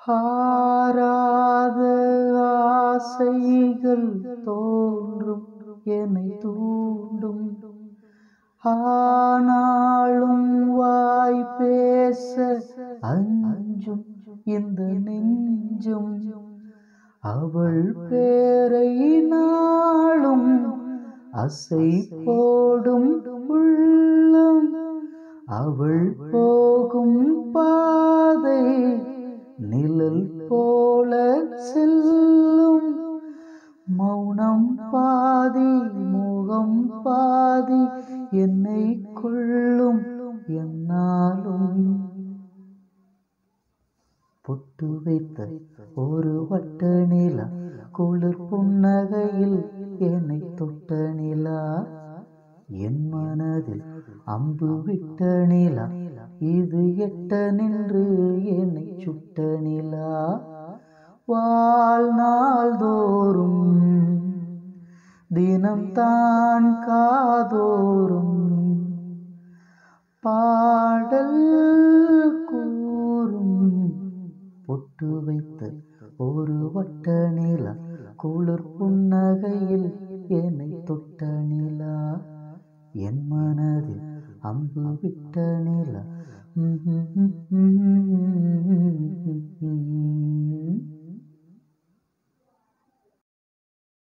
ஆராத ஆசைகள் தோன்றும் என்னை தூண்டும் ஆனாலும் வாய் பேச அஞ்சும் இந்த நெஞ்சும் அவள் பேரை நாளும் அசை போடும் உள்ளம் அவள் போகும் பாதை நிழல் போல செல்லும் மௌனம் பாதி முகம் பாதி என்னை கொள்ளும் என்னாலும் பொட்டு வைத்த ஒரு வட்ட நிலா குளிர் புன்னகையில் என்னை தொட்ட நிலா என் மனதில் அம்பு விட்ட நிலா இது எட்ட நின்று என்னை சுட்ட நிலா வாழ்நாள் தோறும் தினம் தான் காதோறும் பாடல் கூறும் பொட்டு வைத்த ஒரு வட்ட நிலா குளிர் புன்னகையில் என்னை தொட்ட நிலா என் மனதில் அம்பு விட்ட நிலா